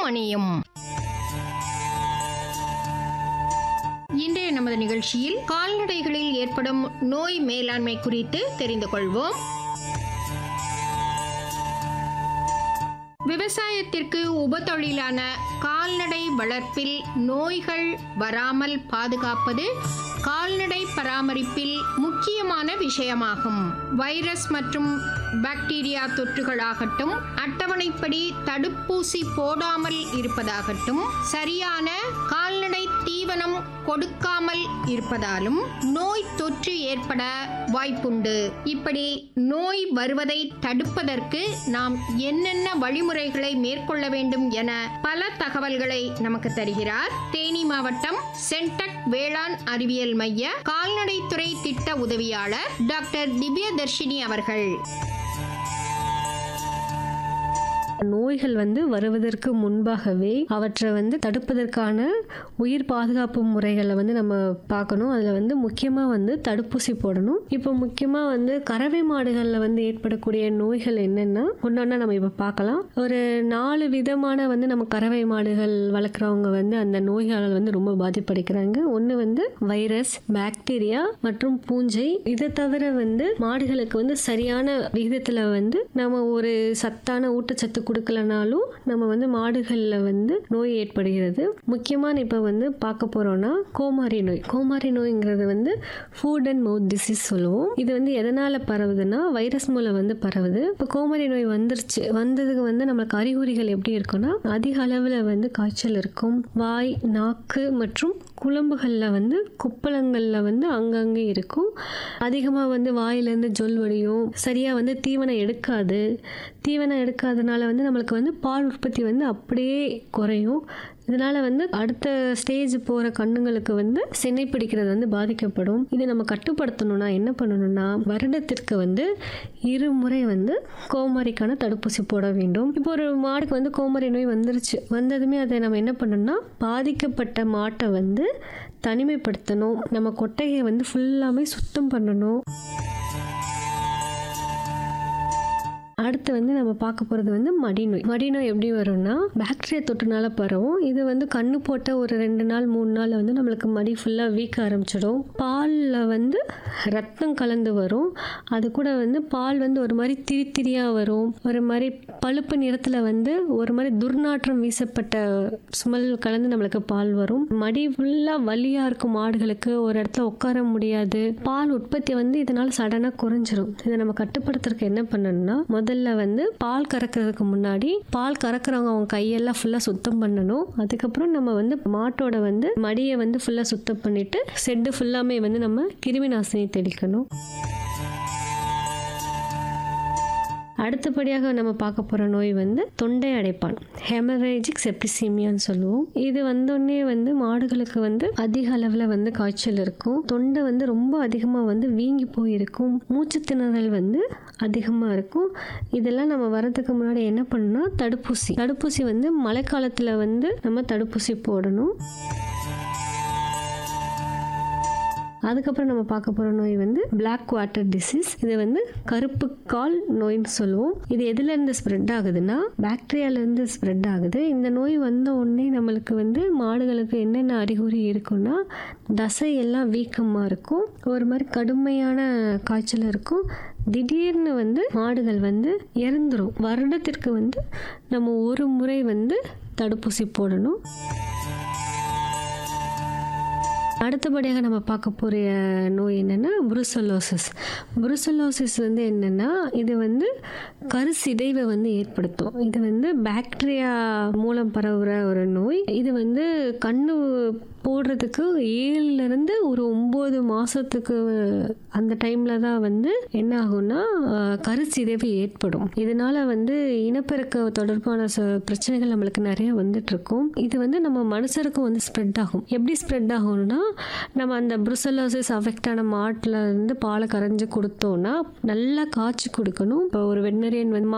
அணியும் இன்றைய நமது நிகழ்ச்சியில் கால்நடைகளில் ஏற்படும் நோய் மேலாண்மை குறித்து தெரிந்து கொள்வோம் விவசாயத்திற்கு உபத்தொழிலான கால்நடை வளர்ப்பில் நோய்கள் வராமல் பாதுகாப்பது கால்நடை பராமரிப்பில் முக்கியமான விஷயமாகும் வைரஸ் மற்றும் பாக்டீரியா தொற்றுகளாகட்டும் அட்டவணைப்படி தடுப்பூசி போடாமல் இருப்பதாகட்டும் சரியான கால்நடை தீவனம் கொடுக்காமல் இருப்பதாலும் நோய் தொற்று ஏற்பட வாய்ப்புண்டு இப்படி நோய் வருவதை தடுப்பதற்கு நாம் என்னென்ன வழிமுறைகளை மேற்கொள்ள வேண்டும் என பல தகவல்களை நமக்கு தருகிறார் தேனி மாவட்டம் சென்டக் வேளாண் அறிவியல் மைய கால்நடைத்துறை திட்ட உதவியாளர் டாக்டர் திவ்யதர்ஷினி அவர்கள் நோய்கள் வந்து வருவதற்கு முன்பாகவே அவற்றை வந்து தடுப்பதற்கான உயிர் பாதுகாப்பு முறைகளை வந்து நம்ம பார்க்கணும் அதில் வந்து முக்கியமாக வந்து தடுப்பூசி போடணும் இப்போ முக்கியமாக வந்து கறவை மாடுகளில் வந்து ஏற்படக்கூடிய நோய்கள் என்னென்னா ஒன்றொன்னா நம்ம இப்போ பார்க்கலாம் ஒரு நாலு விதமான வந்து நம்ம கறவை மாடுகள் வளர்க்குறவங்க வந்து அந்த நோய்களால் வந்து ரொம்ப பாதிப்படைக்கிறாங்க ஒன்று வந்து வைரஸ் பாக்டீரியா மற்றும் பூஞ்சை இதை தவிர வந்து மாடுகளுக்கு வந்து சரியான விகிதத்தில் வந்து நம்ம ஒரு சத்தான ஊட்டச்சத்து கொடுக்கலனாலும் நம்ம வந்து மாடுகளில் வந்து நோய் ஏற்படுகிறது முக்கியமான இப்போ வந்து பார்க்க போகிறோம்னா கோமாரி நோய் கோமாரி நோய்ங்கிறது வந்து ஃபுட் அண்ட் மவுத் டிசீஸ் சொல்லுவோம் இது வந்து எதனால் பரவுதுன்னா வைரஸ் மூலம் வந்து பரவுது இப்போ கோமாரி நோய் வந்துருச்சு வந்ததுக்கு வந்து நம்மளுக்கு அறிகுறிகள் எப்படி இருக்குன்னா அதிக அளவில் வந்து காய்ச்சல் இருக்கும் வாய் நாக்கு மற்றும் குழம்புகளில் வந்து குப்பளங்களில் வந்து அங்கங்கே இருக்கும் அதிகமாக வந்து வாயிலேருந்து ஜொல் வடியும் சரியாக வந்து தீவனம் எடுக்காது தீவனம் எடுக்காதனால வந்து நம்மளுக்கு வந்து பால் உற்பத்தி வந்து அப்படியே குறையும் இதனால் வந்து அடுத்த ஸ்டேஜ் போகிற கண்ணுங்களுக்கு வந்து சினை பிடிக்கிறது வந்து பாதிக்கப்படும் இதை நம்ம கட்டுப்படுத்தணும்னா என்ன பண்ணணும்னா வருடத்திற்கு வந்து இருமுறை வந்து கோமாரிக்கான தடுப்பூசி போட வேண்டும் இப்போ ஒரு மாடுக்கு வந்து கோமாரி நோய் வந்துருச்சு வந்ததுமே அதை நம்ம என்ன பண்ணணும்னா பாதிக்கப்பட்ட மாட்டை வந்து தனிமைப்படுத்தணும் நம்ம கொட்டையை வந்து ஃபுல்லாமே சுத்தம் பண்ணணும் அடுத்து வந்து நம்ம பார்க்க போகிறது வந்து மடிநோய் மடிநோய் எப்படி வரும்னா பாக்டீரியா தொற்றுனால பரவும் இது வந்து கண்ணு போட்ட ஒரு ரெண்டு நாள் மூணு நாள் வந்து நம்மளுக்கு மடி ஃபுல்லாக வீக்க ஆரம்பிச்சிடும் பாலில் வந்து ரத்தம் கலந்து வரும் அது கூட வந்து பால் வந்து ஒரு மாதிரி திரி திரியாக வரும் ஒரு மாதிரி பழுப்பு நிறத்தில் வந்து ஒரு மாதிரி துர்நாற்றம் வீசப்பட்ட ஸ்மெல் கலந்து நம்மளுக்கு பால் வரும் மடி ஃபுல்லாக வலியாக இருக்கும் மாடுகளுக்கு ஒரு இடத்துல உட்கார முடியாது பால் உற்பத்தி வந்து இதனால் சடனாக குறைஞ்சிரும் இதை நம்ம கட்டுப்படுத்துறதுக்கு என்ன பண்ணணும்னா முதல்ல வந்து பால் கறக்கிறதுக்கு முன்னாடி பால் கறக்கிறவங்க அவங்க கையெல்லாம் ஃபுல்லாக சுத்தம் பண்ணணும் அதுக்கப்புறம் நம்ம வந்து மாட்டோட வந்து மடியை வந்து ஃபுல்லாக சுத்தம் பண்ணிட்டு செட்டு ஃபுல்லாமே வந்து நம்ம கிருமி நாசினி தெளிக்கணும் அடுத்தபடியாக நம்ம பார்க்க போகிற நோய் வந்து தொண்டை அடைப்பான் ஹெமரேஜிக் செப்டிசீமியான்னு சொல்லுவோம் இது வந்தோடனே வந்து மாடுகளுக்கு வந்து அதிக அளவில் வந்து காய்ச்சல் இருக்கும் தொண்டை வந்து ரொம்ப அதிகமாக வந்து வீங்கி போயிருக்கும் மூச்சு திணறல் வந்து அதிகமாக இருக்கும் இதெல்லாம் நம்ம வரதுக்கு முன்னாடி என்ன பண்ணணும்னா தடுப்பூசி தடுப்பூசி வந்து மழைக்காலத்தில் வந்து நம்ம தடுப்பூசி போடணும் அதுக்கப்புறம் நம்ம பார்க்க போகிற நோய் வந்து பிளாக் வாட்டர் டிசீஸ் இது வந்து கருப்பு கால் நோய்னு சொல்லுவோம் இது எதுலேருந்து ஸ்ப்ரெட் ஆகுதுன்னா பாக்டீரியாலேருந்து ஸ்ப்ரெட் ஆகுது இந்த நோய் வந்த உடனே நம்மளுக்கு வந்து மாடுகளுக்கு என்னென்ன அறிகுறி இருக்குன்னா தசை எல்லாம் வீக்கமாக இருக்கும் ஒரு மாதிரி கடுமையான காய்ச்சல் இருக்கும் திடீர்னு வந்து மாடுகள் வந்து இறந்துரும் வருடத்திற்கு வந்து நம்ம ஒரு முறை வந்து தடுப்பூசி போடணும் அடுத்தபடியாக நம்ம பார்க்க போகிற நோய் என்னென்னா புருசலோசிஸ் புருசலோசிஸ் வந்து என்னென்னா இது வந்து கருசிதைவை வந்து ஏற்படுத்தும் இது வந்து பாக்டீரியா மூலம் பரவுகிற ஒரு நோய் இது வந்து கண்ணு போடுறதுக்கு ஏழுலேருந்து ஒரு ஒம்பது மாதத்துக்கு அந்த டைமில் தான் வந்து என்ன ஆகும்னா அஹ், கருச்சிதைவு ஏற்படும் இதனால் வந்து இனப்பெருக்க தொடர்பான ச பிரச்சனைகள் நம்மளுக்கு நிறைய வந்துட்டு இருக்கும் இது வந்து நம்ம மனுஷருக்கும் வந்து ஸ்ப்ரெட் ஆகும் எப்படி ஸ்ப்ரெட் ஆகும்னா நம்ம அந்த புருசலோசிஸ் அஃபெக்ட் ஆன மாட்டில் இருந்து பாலை கரைஞ்சி கொடுத்தோம்னா நல்லா காய்ச்சி கொடுக்கணும் இப்போ ஒரு வெட்னரியன் வந்து